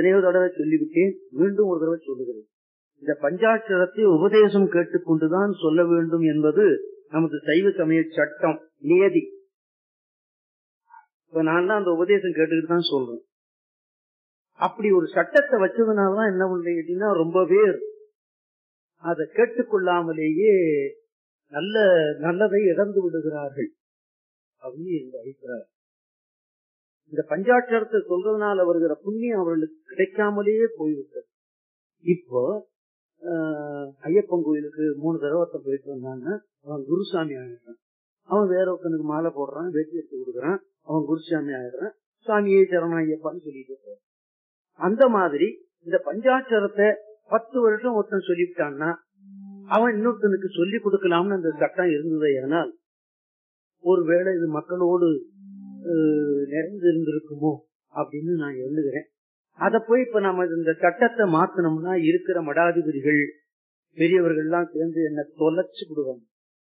அநேக தடவை சொல்லிவிட்டேன் மீண்டும் ஒரு தடவை சொல்லுகிறேன் இந்த பஞ்சாட்சரத்தை உபதேசம் கேட்டுக்கொண்டுதான் சொல்ல வேண்டும் என்பது நமது சைவ சமய சட்டம் நியதி இப்ப நான் தான் அந்த உபதேசம் கேட்டுக்கிட்டு தான் சொல்றேன் அப்படி ஒரு சட்டத்தை வச்சதுனாலதான் என்ன பண்றீங்க கேட்டீங்கன்னா ரொம்ப பேர் அதை கேட்டுக்கொள்ளாமலேயே நல்ல நல்லதை இழந்து விடுகிறார்கள் அப்படின்னு இந்த அபிப்பிராயம் இந்த பஞ்சாட்சரத்தை சொல்றதுனால வருகிற புண்ணியம் அவர்களுக்கு கிடைக்காமலேயே போய்விட்டது இப்போ ஆஹ், ஐயப்பன் கோயிலுக்கு மூணு தடவை ஒருத்தன் போயிட்டு வந்தாங்கன்னா அவன் குருசாமி ஆயிடுறான் அவன் வேற ஒருத்தனுக்கு மாலை போடுறான் வெற்றி எடுத்து கொடுக்குறான் அவன் குருசாமி ஆயிடுறான் சாமியே சரணம் ஐயப்பான்னு சொல்லிட்டு போறான். அந்த மாதிரி இந்த பஞ்சாட்சரத்தை பத்து வருஷம் ஒருத்தன் சொல்லிவிட்டான்னா அவன் இன்னொருத்தனுக்கு சொல்லி கொடுக்கலாம்னு அந்த சட்டம் இருந்தது ஆனால் ஒருவேளை இது மக்களோடு அஹ், நிறைந்து இருந்திருக்குமோ அப்படின்னு நான் எண்ணுகிறேன் அத போய் இப்ப நம்ம இந்த சட்டத்தை மாத்தணும்னா இருக்கிற மடாதிபதிகள் பெரியவர்கள் எல்லாம் சேர்ந்து என்ன தொலைச்சு விடுவாங்க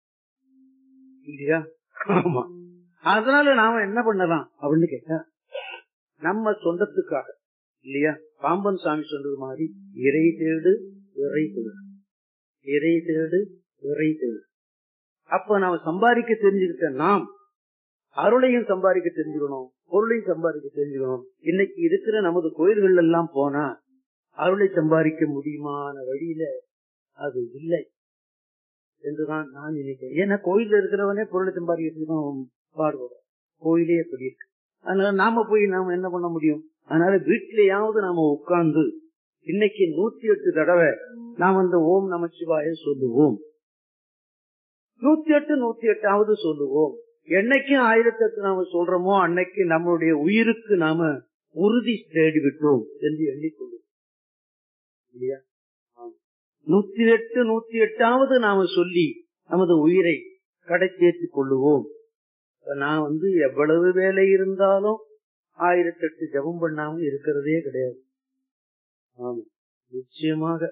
இல்லையா ஆமா அதனால நாம என்ன பண்ணலாம் அப்படின்னு கேட்டா நம்ம சொந்தத்துக்காக இல்லையா பாம்பன் சாமி சொன்னது மாதிரி இறை தேடு இறை தேடு இறை தேடு இறை தேடு அப்ப நாம சம்பாதிக்க தெரிஞ்சுக்கிட்ட நாம் அருளையும் சம்பாதிக்க தெரிஞ்சுக்கணும் பொருளையும் சம்பாதிக்க தெரிஞ்சுக்கணும் இன்னைக்கு இருக்கிற நமது கோயில்கள் எல்லாம் போனா அருளை சம்பாதிக்க முடியுமான வழியில அது இல்லை என்றுதான் நான் நினைக்கிறேன் ஏன்னா கோயில்ல இருக்கிறவனே பொருளை சம்பாதிக்கிறதுக்கு தான் பாடுபடும் கோயிலே எப்படி இருக்கு அதனால நாம போய் நாம என்ன பண்ண முடியும் அதனால வீட்டிலேயாவது நாம உட்கார்ந்து இன்னைக்கு நூத்தி எட்டு தடவை நாம் அந்த ஓம் நம சிவாய சொல்லுவோம் நூத்தி எட்டு நூத்தி எட்டாவது சொல்லுவோம் என்னைக்கு ஆயிரத்தி எட்டு நாம சொல்றோமோ அன்னைக்கு நம்மளுடைய உயிருக்கு நாம உறுதி தேடி விட்டோம் என்று எண்ணிக்கொள்ளும் இல்லையா ஆம். நூத்தி எட்டு நூத்தி எட்டாவது நாம சொல்லி நமது உயிரை கடை சேர்த்துக் கொள்ளுவோம் இப்ப நான் வந்து எவ்வளவு வேலை இருந்தாலும் ஆயிரத்தி எட்டு ஜபம் பண்ணாம இருக்கிறதே கிடையாது ஆமா நிச்சயமாக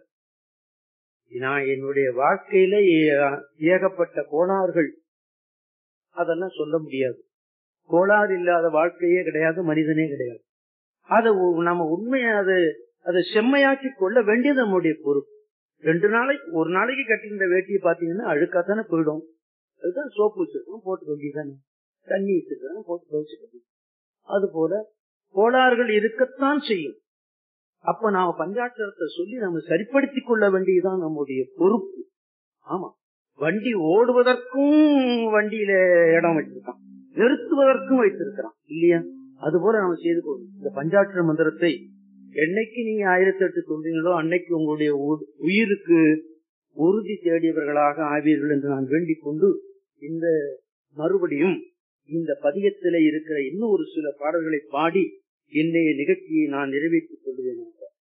நான் என்னுடைய வாழ்க்கையில ஏ- ஏகப்பட்ட கோளாறுகள் அதெல்லாம் சொல்ல முடியாது கோளாறு இல்லாத வாழ்க்கையே கிடையாது மனிதனே கிடையாது அதை உ- நம்ம உண்மையை அது அதை செம்மையாக்கி கொள்ள வேண்டியது நம்முடைய பொறுப்பு ரெண்டு நாளைக்கு ஒரு நாளைக்கு கட்டியிருந்த வேட்டியை பாத்தீங்கன்னா அழுக்காத்தானே போயிடும் அதுதான் சோப்பு வச்சிருக்கோம் போட்டு வேண்டியதானே தண்ணி வச்சிருக்கோம் போட்டு துவைச்சுக்கணும் அது போல கோளாறுகள் இருக்கத்தான் செய்யும் அப்ப நாம பஞ்சாட்சரத்தை சொல்லி நம்ம சரிப்படுத்திக் கொள்ள வேண்டியதுதான் நம்முடைய பொறுப்பு ஆமா வண்டி ஓடுவதற்கும் வண்டியில இடம் வச்சிருக்கான் நிறுத்துவதற்கும் வைத்திருக்கிறான் இல்லையா அது போல நம்ம செய்து கொள்ளும் இந்த பஞ்சாட்சர மந்திரத்தை என்னைக்கு நீங்க ஆயிரத்தி எட்டு சொல்றீங்களோ அன்னைக்கு உங்களுடைய உ- உயிருக்கு உறுதி தேடியவர்களாக ஆவீர்கள் என்று நான் வேண்டிக் கொண்டு இந்த மறுபடியும் இந்த பதியத்திலே இருக்கிற இன்னும் ஒரு சில பாடல்களை பாடி என்னைய நிகழ்ச்சியை நான் நிறைவேற்றிக் கொள்வேன்